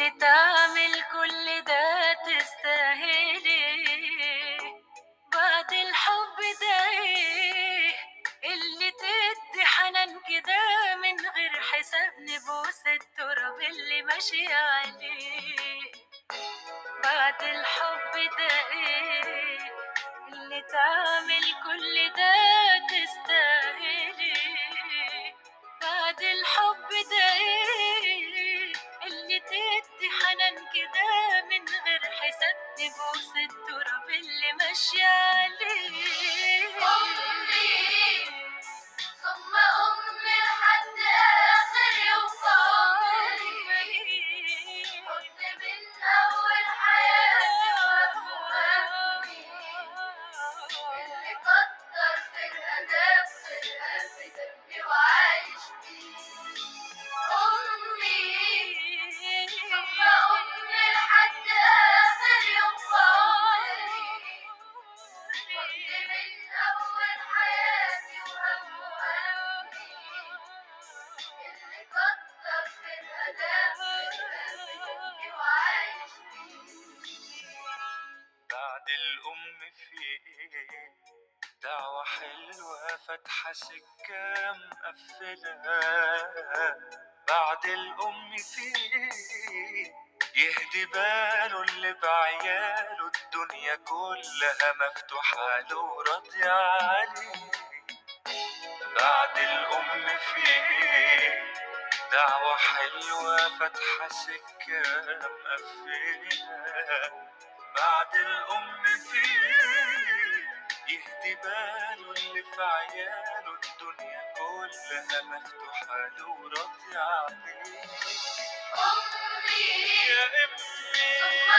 اللي تعمل كل ده تستاهلي بعد الحب ده ايه اللي تدي حنان كده من غير حساب نبوس التراب اللي ماشي عليه بعد الحب ده ايه اللي تعمل كل ده تستاهلي بعد الحب ده ايه اللي تدي حنان كده من غير حساب نبوس التراب اللي ماشية عليه أمي ثم أمي لحد آخر يوم في عمري كنت من أول حياتي وهمي اللي كتر في الأداب خلقها في دمي وعايش بيه أمي ثم أمي لحد آخر يوم في عمري كنت من أول حياتي وهم وهمي اللي كتر في الأداب خلقها في دمي وعايش بعد الأم في إيه دعوة حلوة فاتحة سكة مقفلة بعد الأم في إيه يهدي باله اللي بعياله الدنيا كلها مفتوحة له وراضية عليه بعد الأم في إيه دعوة حلوة فاتحة سكة مقفلة بعد الأم فيه يهدي باله اللي في عياله الدنيا كلها مفتوحة له وراضية عليه أمي يا ثم